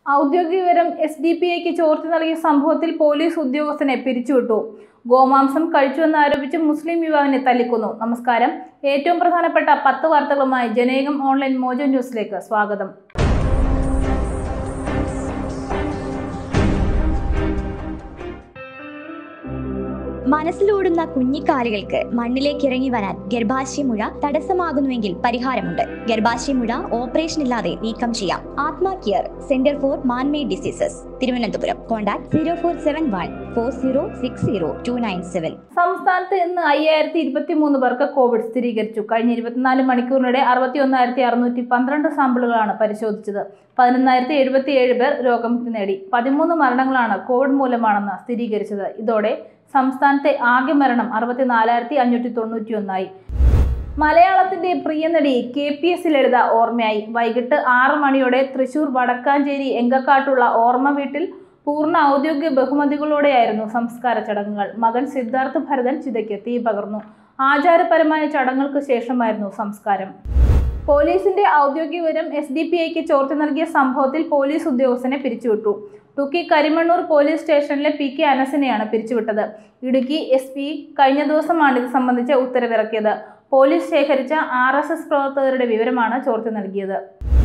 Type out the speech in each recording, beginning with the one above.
ഔദ്യോഗിക വിവരം S D P ഐക്ക് ചോർത്തി നൽകിയ സംഭവത്തിൽ പോലീസ് ഉദ്യോഗസ്ഥനെ പിരിച്ചുവിട്ടു ഗോമാംസം കഴിച്ചുവെന്ന് ആരോപിച്ച് മുസ്ലിം യുവാവിനെ തല്ലിക്കൊന്നു നമസ്കാരം ഏറ്റവും പ്രധാനപ്പെട്ട പത്ത് വാർത്തകളുമായി ജനേകം ഓൺലൈൻ മോജോ ന്യൂസിലേക്ക് സ്വാഗതം മനസ്സിലോടുന്ന കുഞ്ഞിക്കാലുകൾക്ക് മണ്ണിലേക്ക് ഇറങ്ങി വരാൻ ഗർഭാശയമുഴ തടസ്സമാകുന്നുവെങ്കിൽ പരിഹാരമുണ്ട് ഗർഭാശയമുഴ ഓപ്പറേഷൻ ഇല്ലാതെ നീക്കം ചെയ്യാം Athma care centre for manmade diseases Thiruvananthapuram contact zero four seven one four zero six zero two nine seven സംസ്ഥാനത്ത് ഇന്ന് അയ്യായിരത്തി ഇരുപത്തി മൂന്ന് പേർക്ക് കോവിഡ് സ്ഥിരീകരിച്ചു കഴിഞ്ഞ ഇരുപത്തിനാല് മണിക്കൂറിനിടെ അറുപത്തി ഒന്നായിരത്തി അറുന്നൂറ്റി പന്ത്രണ്ട് സാമ്പിളുകളാണ് പരിശോധിച്ചത് പതിനൊന്നായിരത്തി എഴുപത്തി ഏഴ് പേർ രോഗമുക്തി നേടി പതിമൂന്ന് മരണങ്ങളാണ് കോവിഡ് മൂലമാണെന്ന് സ്ഥിരീകരിച്ചത് ഇതോടെ സംസ്ഥാനത്തെ ആകെ മരണം അറുപത്തിനാലായിരത്തി അഞ്ഞൂറ്റി തൊണ്ണൂറ്റി ഒന്നായി മലയാളത്തിന്റെ പ്രിയനടി കെ പി എസ് ലളിത ഓർമ്മയായി വൈകിട്ട് ആറ് മണിയോടെ തൃശൂർ വടക്കാഞ്ചേരി എങ്കക്കാട്ടുള്ള ഓർമ്മ വീട്ടിൽ പൂർണ്ണ ഔദ്യോഗിക ബഹുമതികളോടെയായിരുന്നു സംസ്കാര ചടങ്ങുകൾ മകൻ സിദ്ധാർത്ഥ് ഭരതൻ ചിതയ്ക്ക് തീ പകർന്നു ആചാരപരമായ ചടങ്ങുകൾക്ക് ശേഷമായിരുന്നു സംസ്കാരം പോലീസിന്റെ ഔദ്യോഗിക വിവരം എസ് ഡി പി ഐക്ക് ചോർത്തി നൽകിയ സംഭവത്തിൽ പോലീസ് ഉദ്യോഗസ്ഥനെ പിരിച്ചുവിട്ടു തുക്കി കരിമണ്ണൂർ പോലീസ് സ്റ്റേഷനിലെ പി കെ അനസിനെയാണ് പിരിച്ചുവിട്ടത് ഇടുക്കി എസ് പി കഴിഞ്ഞ ദിവസമാണ് ഇത് സംബന്ധിച്ച ഉത്തരവിറക്കിയത് പോലീസ് ശേഖരിച്ച ആർ എസ് എസ് പ്രവർത്തകരുടെ വിവരമാണ് ചോർത്തി നൽകിയത്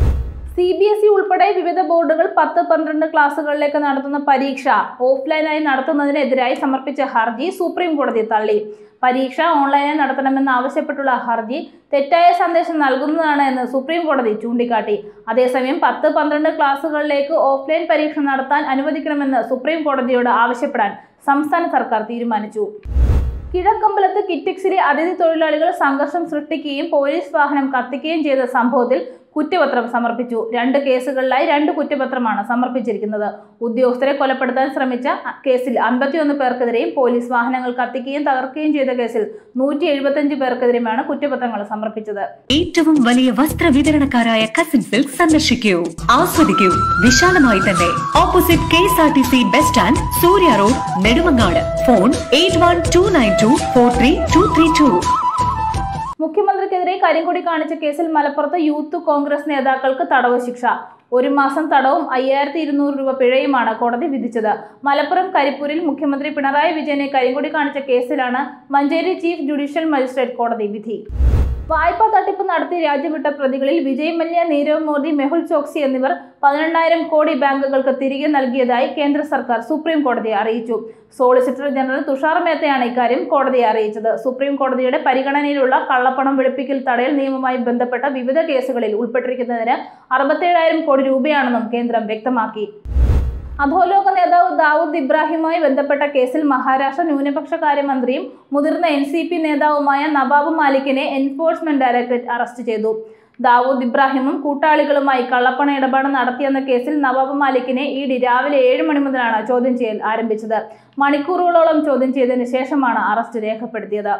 സി ബി എസ് ഇ ഉൾപ്പെടെ വിവിധ ബോർഡുകൾ പത്ത് പന്ത്രണ്ട് ക്ലാസുകളിലേക്ക് നടത്തുന്ന പരീക്ഷ ഓഫ്ലൈനായി നടത്തുന്നതിനെതിരായി സമർപ്പിച്ച ഹർജി സുപ്രീം കോടതി തള്ളി പരീക്ഷ ഓൺലൈനായി നടത്തണമെന്ന് ആവശ്യപ്പെട്ടുള്ള ഹർജി തെറ്റായ സന്ദേശം നൽകുന്നതാണ് എന്ന് സുപ്രീം കോടതി ചൂണ്ടിക്കാട്ടി അതേസമയം പത്ത് പന്ത്രണ്ട് ക്ലാസുകളിലേക്ക് ഓഫ്ലൈൻ പരീക്ഷ നടത്താൻ അനുവദിക്കണമെന്ന് സുപ്രീം കോടതിയോട് ആവശ്യപ്പെടാൻ സംസ്ഥാന സർക്കാർ തീരുമാനിച്ചു കിഴക്കമ്പലത്ത് കിറ്റക്സിലെ അതിഥി തൊഴിലാളികൾ സംഘർഷം സൃഷ്ടിക്കുകയും പോലീസ് വാഹനം കത്തിക്കുകയും ചെയ്ത സംഭവത്തിൽ കുറ്റപത്രം സമർപ്പിച്ചു രണ്ട് കേസുകളിലായി രണ്ട് കുറ്റപത്രമാണ് സമർപ്പിച്ചിരിക്കുന്നത് ഉദ്യോഗസ്ഥരെ കൊലപ്പെടുത്താൻ ശ്രമിച്ച കേസിൽ അൻപത്തിയൊന്ന് പേർക്കെതിരെയും പോലീസ് വാഹനങ്ങൾ കത്തിക്കുകയും തകർക്കുകയും ചെയ്ത കേസിൽ നൂറ്റി എഴുപത്തഞ്ച് പേർക്കെതിരെയുമാണ് കുറ്റപത്രങ്ങൾ സമർപ്പിച്ചത് ഏറ്റവും വലിയ വസ്ത്ര വിതരണക്കാരായ കസിൻ സിൽക്ക് സന്ദർശിക്കൂ ആസ്വദിക്കൂ വിശാലമായി തന്നെ opposite K S R T C bus stand Surya road Nedumangad phone eight one two nine two four three two three two മുഖ്യമന്ത്രിക്കെതിരെ കരിങ്കൊടി കാണിച്ച കേസിൽ മലപ്പുറത്ത് യൂത്ത് കോൺഗ്രസ് നേതാക്കൾക്ക് തടവ് ശിക്ഷ ഒരു മാസം തടവും അയ്യായിരത്തി ഇരുന്നൂറ് രൂപ പിഴയുമാണ് കോടതി വിധിച്ചത് മലപ്പുറം കരിപ്പൂരിൽ മുഖ്യമന്ത്രി പിണറായി വിജയനെ കരിങ്കൊടി കാണിച്ച കേസിലാണ് മഞ്ചേരി ചീഫ് ജുഡീഷ്യൽ മജിസ്ട്രേറ്റ് കോടതി വിധി വായ്പാ തട്ടിപ്പ് നടത്തി രാജ്യവിട്ട പ്രതികളിൽ വിജയ് മല്യ നീരവ് മോദി മെഹുൽ ചോക്സി എന്നിവർ പതിനെണ്ണായിരം കോടി ബാങ്കുകൾക്ക് തിരികെ നൽകിയതായി കേന്ദ്ര സർക്കാർ സുപ്രീം കോടതിയെ അറിയിച്ചു സോളിസിറ്റർ ജനറൽ തുഷാർ മേത്തയാണ് ഇക്കാര്യം കോടതിയെ അറിയിച്ചത് സുപ്രീം കോടതിയുടെ പരിഗണനയിലുള്ള കള്ളപ്പണം വെളുപ്പിക്കൽ തടയൽ നിയമവുമായി ബന്ധപ്പെട്ട വിവിധ കേസുകളിൽ ഉൾപ്പെട്ടിരിക്കുന്നതിന് അറുപത്തേഴായിരം കോടി രൂപയാണെന്നും കേന്ദ്രം വ്യക്തമാക്കി അധോലോക നേതാവ് ദാവൂദ് ഇബ്രാഹിമുമായി ബന്ധപ്പെട്ട കേസിൽ മഹാരാഷ്ട്ര ന്യൂനപക്ഷ കാര്യമന്ത്രിയും മുതിർന്ന എൻ സി പി നേതാവുമായ നവാബ് മാലിക്കിനെ എൻഫോഴ്സ്മെന്റ് ഡയറക്ടറേറ്റ് അറസ്റ്റ് ചെയ്തു ദാവൂദ് ഇബ്രാഹിമും കൂട്ടാളികളുമായി കള്ളപ്പണ ഇടപാട് നടത്തിയെന്ന കേസിൽ നവാബ് മാലിക്കിനെ ഇ ഡി രാവിലെ ഏഴ് മണി മുതലാണ് ചോദ്യം ചെയ്യൽ ആരംഭിച്ചത് മണിക്കൂറുകളോളം ചോദ്യം ചെയ്തതിനു ശേഷമാണ് അറസ്റ്റ് രേഖപ്പെടുത്തിയത്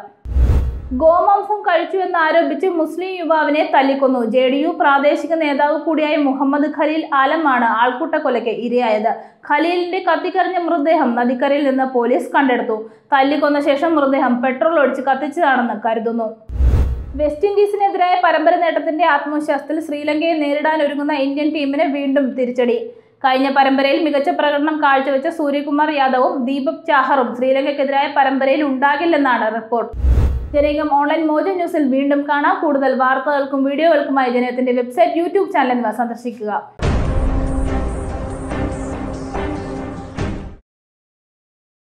ഗോമാംസം കഴിച്ചു എന്നാരോപിച്ച് മുസ്ലിം യുവാവിനെ തല്ലിക്കൊന്നു ജെ ഡി യു പ്രാദേശിക നേതാവ് കൂടിയായ മുഹമ്മദ് ഖലീൽ ആലമാണ് ആൾക്കൂട്ട കൊലയ്ക്ക് ഇരയായത് ഖലീലിന്റെ കത്തിക്കറിഞ്ഞ മൃതദേഹം നദിക്കരയിൽ നിന്ന് പോലീസ് കണ്ടെടുത്തു തല്ലിക്കൊന്ന ശേഷം മൃതദേഹം പെട്രോൾ ഒഴിച്ച് കത്തിച്ചതാണെന്ന് കരുതുന്നു വെസ്റ്റ് ഇൻഡീസിനെതിരായ പരമ്പര നേട്ടത്തിന്റെ ആത്മവിശ്വാസത്തിൽ ശ്രീലങ്കയെ നേരിടാനൊരുങ്ങുന്ന ഇന്ത്യൻ ടീമിന് വീണ്ടും തിരിച്ചടി കഴിഞ്ഞ പരമ്പരയിൽ മികച്ച പ്രകടനം കാഴ്ചവെച്ച സൂര്യകുമാർ യാദവും ദീപക് ചാഹറും ശ്രീലങ്കയ്ക്കെതിരായ പരമ്പരയിൽ ഉണ്ടാകില്ലെന്നാണ് റിപ്പോർട്ട് ജനകം ഓൺലൈൻ മോജോ ന്യൂസിൽ വീണ്ടും കാണാം കൂടുതൽ വാർത്തകൾക്കും വീഡിയോകൾക്കുമായി ജനകത്തിന്റെ വെബ്സൈറ്റ് യൂട്യൂബ് ചാനൽ എന്നിവ സന്ദർശിക്കുക